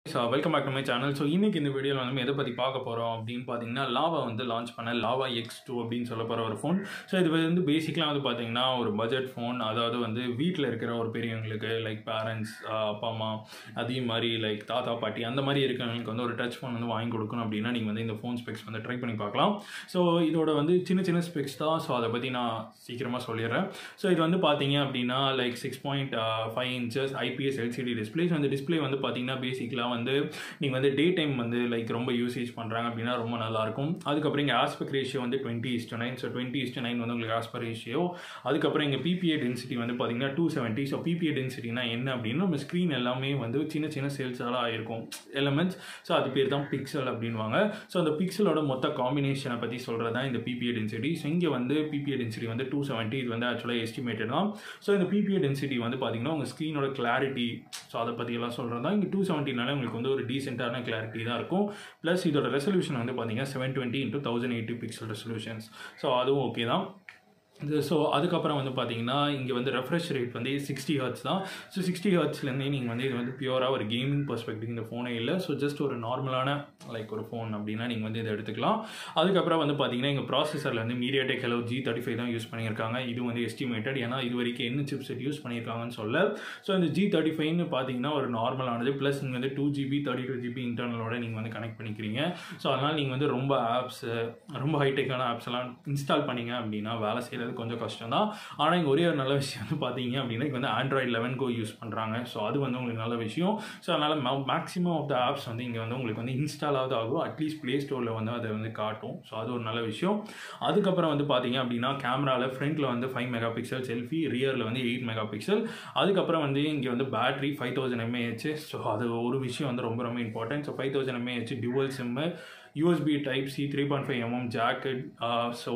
so welcome back to my channel so இன்னைக்கு இந்த வீடியோவில் வந்து நம்ம எதை பற்றி பார்க்க போகிறோம் அப்படின்னு பார்த்தீங்கன்னா லாவா வந்து லான்ச் பண்ண லாவா எக்ஸ் டூ அப்படின்னு சொல்ல போகிற ஒரு ஃபோன் ஸோ இது வந்து பேசிக்கலாக வந்து பார்த்தீங்கன்னா ஒரு பட்ஜெட் ஃபோன் அதாவது வந்து வீட்டில் இருக்கிற ஒரு பெரியவங்களுக்கு லைக் பேரண்ட்ஸ் அப்பா அம்மா அதே மாதிரி லைக் தாத்தா பாட்டி அந்த மாதிரி இருக்கிறவங்களுக்கு வந்து ஒரு டச் ஃபோன் வந்து வாங்கி கொடுக்கணும் அப்படின்னா நீங்கள் வந்து இந்த ஃபோன் ஸ்பெக்ஸ் வந்து ட்ரை பண்ணி பார்க்கலாம் ஸோ இதோட வந்து சின்ன சின்ன ஸ்பெக்ஸ் தான் ஸோ அதை பற்றி நான் சீக்கிரமாக சொல்லிடுறேன் ஸோ இது வந்து பார்த்தீங்க அப்படின்னா like six point five inches IPS LCD display so அந்த டிஸ்பிளே வந்து பார்த்தீங்கன்னா பேசிக்கலாக வந்து நீங்கள் வந்து டே டைம் வந்து லைக் ரொம்ப யூசேஜ் பண்ணுறாங்க அப்படின்னா ரொம்ப நல்லாயிருக்கும் அதுக்கப்புறம் இங்கே ஆஸ்பெக்ட் ரேஷியோ வந்து twenty is to nine so twenty is to nine வந்து உங்களுக்கு ஆஸ்பெக்ட் ரேஷியோ அதுக்கப்புறம் இங்கே பிபிஏ டென்சிட்டி வந்து பார்த்தீங்கன்னா டூ செவன்ட்டி ஸோ பிபிஏ டென்சிட்டினா என்ன அப்படின்னா நம்ம ஸ்க்ரீன் எல்லாமே வந்து சின்ன சின்ன சேல்ஸால் ஆயிருக்கும் எலமெண்ட்ஸ் ஸோ அது பேர் தான் பிக்சல் அப்படின்வாங்க ஸோ அந்த பிக்சலோட மொத்த காம்பினேஷனை பற்றி சொல்கிறது தான் இந்த பிபிஏ டென்சிட்டி ஸோ இங்கே வந்து பிபிஏ டென்சிட்டி வந்து டூ செவன்ட்டி இது வந்து ஆக்சுவலாக எஸ்டிமேட்டட் தான் ஸோ இந்த பிபிஏ டென்சிட்டி வந்து பார்த்தீங்கன்னா உங்கள் ஸ்க்ரீனோட கிளாரிட்டி ஸோ அதை பற்றியெல்லாம் சொல்கிறது தான் இங்கே டூ செவன்ட்டினால உங்களுக்கு வந்து ஒரு டீசென்டான கிளாரிட்டி தான் இருக்கும் ப்ளஸ் இதோட ரெசல்யூஷன் வந்து பார்த்தீங்கன்னா seven twenty into thousand eighty pixel resolutions so அதுவும் ஓகே தான் இது ஸோ அதுக்கப்புறம் வந்து பார்த்தீங்கன்னா இங்கே வந்து ரெஃப்ரெஷ் ரேட் வந்து சிக்ஸ்டி ஹர்ட்ஸ் தான் ஸோ சிக்ஸ்டி ஹர்ட்ஸ்லேருந்தே நீங்கள் வந்து இது வந்து பியூராக ஒரு கேமிங் பர்ஸ்பெக்டிவ் இந்த ஃபோனே இல்லை ஸோ ஜஸ்ட் ஒரு நார்மலான லைக் ஒரு ஃபோன் அப்படின்னா நீங்கள் வந்து இதை எடுத்துக்கலாம் அதுக்கப்புறம் வந்து பார்த்தீங்கன்னா எங்கள் ப்ராசஸரில் வந்து MediaTek Helio G thirty five தான் யூஸ் பண்ணியிருக்காங்க இது வந்து எஸ்டிமேட்டட் ஏன்னா இது வரைக்கும் என்ன சிப் செட் யூஸ் பண்ணியிருக்காங்கன்னு சொல்ல ஸோ இந்த ஜி தேர்ட்டி ஃபைவ்னு பார்த்தீங்கன்னா ஒரு நார்மலானது ப்ளஸ் நீங்கள் வந்து two GB thirty two GB இன்டர்னலோட நீங்கள் வந்து கனெக்ட் பண்ணிக்கிறீங்க ஸோ அதனால் நீங்கள் வந்து ரொம்ப ஆப்ஸ் ரொம்ப ஹைடெக்கான ஆப்ஸ் எல்லாம் இன்ஸ்டால் பண்ணீங்க அப்படின்னா வேலை செய்கிறது கொஞ்சம் கஷ்டம் தான் ஆனால் இங்கே ஒரே ஒரு நல்ல விஷயம் வந்து பார்த்தீங்க அப்படின்னா இங்கே வந்து ஆண்ட்ராய்டு லெவன் கோ யூஸ் பண்ணுறாங்க ஸோ அது வந்து உங்களுக்கு நல்ல விஷயம் ஸோ அதனால் மேக்ஸிமம் ஆஃப் த ஆப்ஸ் வந்து இங்கே வந்து உங்களுக்கு வந்து இன்ஸ்டால் ஆகுது ஆகும் அட்லீஸ்ட் ப்ளே ஸ்டோரில் வந்து அதை வந்து காட்டும் ஸோ அது ஒரு நல்ல விஷயம் அதுக்கப்புறம் வந்து பார்த்தீங்க அப்படின்னா கேமராவில் ஃப்ரண்ட்டில் வந்து ஃபைவ் மெகா பிக்சல் செல்ஃபி ரியரில் வந்து எயிட் மெகா பிக்சல் அதுக்கப்புறம் வந்து இங்கே வந்து battery five thousand mAh so அது ஒரு விஷயம் வந்து ரொம்ப ரொம்ப important so five thousand mAh dual SIM USB type C three point five mm jacket so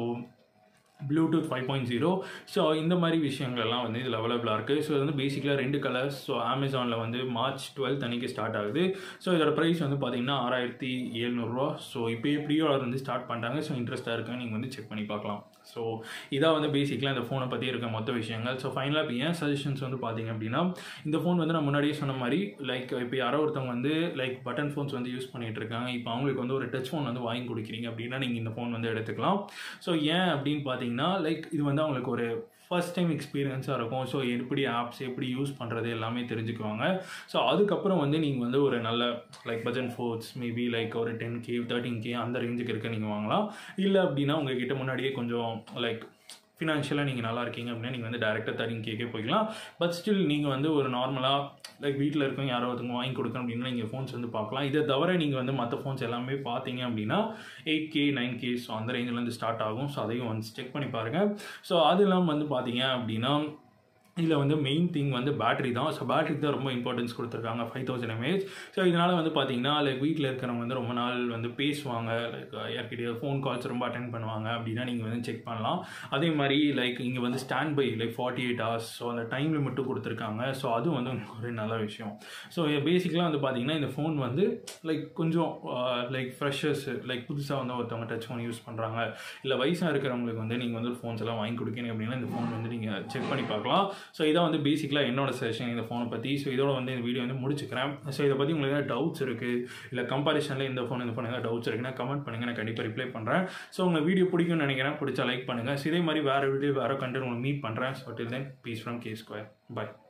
Bluetooth five point zero so இந்த மாதிரி விஷயங்கள்லாம் வந்து இதில் அவைலபிளாக இருக்குது ஸோ இது வந்து பேசிக்கலாக ரெண்டு கலர்ஸ் ஸோ அமேசானில் வந்து மார்ச் டுவெல்த் அன்றைக்கி ஸ்டார்ட் ஆகுது ஸோ இதோட ப்ரைஸ் வந்து பார்த்தீங்கன்னா ஆறாயிரத்தி எழுநூறுவா ஸோ இப்போயே ப்ரீ ஆர்டர் வந்து ஸ்டார்ட் பண்ணிட்டாங்க ஸோ இன்ட்ரெஸ்ட்டாக இருக்குன்னு நீங்கள் வந்து செக் பண்ணி பார்க்கலாம் ஸோ இதாக வந்து பேசிக்கலாக இந்த ஃபோனை பற்றி இருக்க மொத்த விஷயங்கள் ஸோ ஃபைனலாக இப்போ ஏன் சஜஷன்ஸ் வந்து பார்த்தீங்க அப்படின்னா இந்த ஃபோன் வந்து நான் முன்னாடியே சொன்ன மாதிரி லைக் இப்போ யாரோ ஒருத்தவங்க வந்து லைக் பட்டன் ஃபோன்ஸ் வந்து யூஸ் பண்ணிகிட்டு இருக்காங்க இப்போ அவங்களுக்கு வந்து ஒரு டச் ஃபோன் வந்து வாங்கி கொடுக்குறீங்க அப்படின்னா நீங்கள் இந்த ஃபோன் வந்து எடுத்துக்கலாம் ஸோ ஏன் அப்படின்னு பார்த்தீங்கன்னா லைக் இது வந்து அவங்களுக்கு ஒரு ஃபர்ஸ்ட் டைம் எக்ஸ்பீரியன்ஸாக இருக்கும் ஸோ எப்படி ஆப்ஸ் எப்படி யூஸ் பண்ணுறது எல்லாமே தெரிஞ்சுக்குவாங்க ஸோ அதுக்கப்புறம் வந்து நீங்கள் வந்து ஒரு நல்ல like budget phones maybe like ஒரு டென் கே தேர்ட்டின் கே அந்த ரேஞ்சுக்கு இருக்க நீங்கள் வாங்கலாம் இல்லை அப்படின்னா உங்ககிட்ட முன்னாடியே கொஞ்சம் லைக் ஃபினான்ஷியலாக நீங்கள் நல்லா இருக்கீங்க அப்படின்னா நீங்கள் வந்து டேரெக்டாக தேர்ட்டின் கேக்கே போய்க்கலாம் பட் ஸ்டில் நீங்கள் வந்து ஒரு நார்மலாக லைக் வீட்டில் இருக்கவங்க யாரோ ஒருத்தவங்க வாங்கி கொடுக்கணும் அப்படின்னா நீங்கள் ஃபோன்ஸ் வந்து பார்க்கலாம் இதை தவிர நீங்கள் வந்து மற்ற ஃபோன்ஸ் எல்லாமே பார்த்தீங்க அப்படின்னா eight K nine K so அந்த ரேஞ்சிலேருந்து ஸ்டார்ட் ஆகும் ஸோ அதையும் வந்து செக் பண்ணி பாருங்கள் ஸோ அது இல்லாமல் வந்து பார்த்தீங்க அப்படின்னா இதில் வந்து மெயின் திங் வந்து பேட்டரி தான் ஸோ பேட்டரிக்கு தான் ரொம்ப இம்பார்ட்டன்ஸ் கொடுத்துருக்காங்க ஃபைவ் தௌசண்ட் எம்ஏஹெச் ஸோ இதனால் வந்து பார்த்தீங்கன்னா லைக் வீட்டில் இருக்கிறவங்க வந்து ரொம்ப நாள் வந்து பேசுவாங்க லைக் யார்கிட்டயோ ஃபோன் கால்ஸ் ரொம்ப அட்டன் பண்ணுவாங்க அப்படின்னா நீங்கள் வந்து செக் பண்ணலாம் அதே மாதிரி லைக் இங்கே வந்து standby like forty eight hours so அந்த டைம் லிமிட்டும் கொடுத்துருக்காங்க ஸோ அதுவும் வந்து ஒரு நல்ல விஷயம் ஸோ பேசிக்கலாக வந்து பார்த்தீங்கன்னா இந்த ஃபோன் வந்து லைக் கொஞ்சம் லைக் ஃப்ரெஷர்ஸ் லைக் புதுசாக வந்து ஒருத்தவங்க டச் ஃபோன் யூஸ் பண்ணுறாங்க இல்லை வயசாக இருக்கிறவங்களுக்கு வந்து நீங்கள் வந்து ஃபோன்ஸ் எல்லாம் வாங்கி கொடுக்கணும் அப்படின்னா இந்த ஃபோன் வந்து நீங்கள் செக் பண்ணி பார்க்கலாம் ஸோ இதான் வந்து பேசிக்கலாக என்னோட செஷன் இந்த ஃபோனை பற்றி ஸோ இதோட வந்து இந்த வீடியோ வந்து முடிச்சுக்கிறேன் ஸோ இதை பற்றி உங்களுக்கு ஏதாவது டவுட்ஸ் இருக்குது இல்லை கம்பாரிசனில் இந்த ஃபோன் இந்த ஃபோன் ஏதாவது டவுட்ஸ் இருக்குன்னா கமெண்ட் பண்ணுங்கள் நான் கண்டிப்பாக ரிப்ளை பண்ணுறேன் ஸோ உங்கள் வீடியோ பிடிக்கும்னு நினைக்கிறேன் பிடிச்சா லைக் பண்ணுங்கள் ஸோ இதே மாதிரி வேறு வீடியோ வேறு கண்டென்ட் உங்களுக்கு மீட் பண்ணுறேன் so till then peace from K square bye